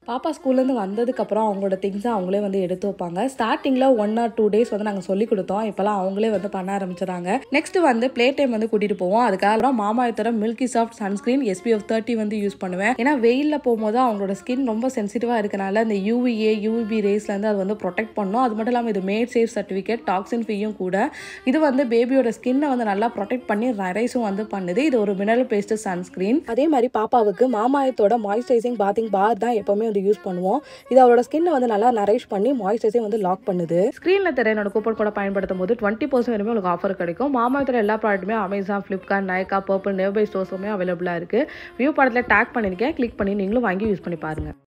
பாப்பா ஸ்கூல்லேருந்து வந்ததுக்கப்புறம் அவங்களோட திங்ஸை அவங்களே வந்து எடுத்து வைப்பாங்க ஸ்டார்டிங்கில் ஒன் ஆர் டூ டேஸ் வந்து நாங்கள் சொல்லி கொடுத்தோம் இப்போலாம் அவங்களே வந்து பண்ண ஆரம்பிச்சிடறாங்க நெக்ஸ்ட் வந்து ப்ளே டைம் வந்து கூட்டிகிட்டு போவோம் அதுக்கப்புறம் மாமாயத்தோட milky soft sunscreen SPF thirty வந்து யூஸ் பண்ணுவேன் ஏன்னா வெயிலில் போகும்போது அவங்களோட ஸ்கின் ரொம்ப சென்சிட்டிவாக இருக்கனால இந்த யூவிஏ யூவிபி ரேஸ்லேருந்து அது வந்து ப்ரொடெக்ட் பண்ணும் அது மட்டும் இல்லாமல் இது மேட் சேஃப் சர்டிஃபிகேட் டாக்ஸின் ஃப்ரீயும் கூட இது வந்து பேபியோட ஸ்கின்னை வந்து நல்லா ப்ரொடெக்ட் பண்ணி ரைஸும் வந்து பண்ணுது இது ஒரு மினரல் பேஸ்ட் சன்ஸ்க்ரீன் அதே மாதிரி பாப்பாவுக்கு மாமாயத்தோட மாய்ஸ்சரைசிங் பாத்திங் பார் தான் எப்பவுமே வந்து யூஸ் பண்ணுவோம் இது அவளோட ஸ்கின்னை வந்து நல்லா நரைஷ் பண்ணி மாய்ஸ்சரைசிங் வந்து லாக் பண்ணுது ஸ்க்ரீனில் தெரிய என்னோட கூப்பன் கூட பயன்படுத்தும் போது டுவெண்ட்டி பர்சன்ட் வரைக்கும் உங்களுக்கு ஆஃபர் கிடைக்கும் மாமாயத்தோட எல்லா ப்ராடக்ட்டுமே அமேசான் ஃப்ளிப்கார்ட் நைக்கா பர்பிள் நியர்பை ஸ்டோர்ஸுமே அவைலபிளாக இருக்குது வியூ படத்தில் டேக் பண்ணியிருக்கேன் கிளிக் பண்ணி நீங்களும் வாங்கி யூஸ் பண்ணி பாருங்கள்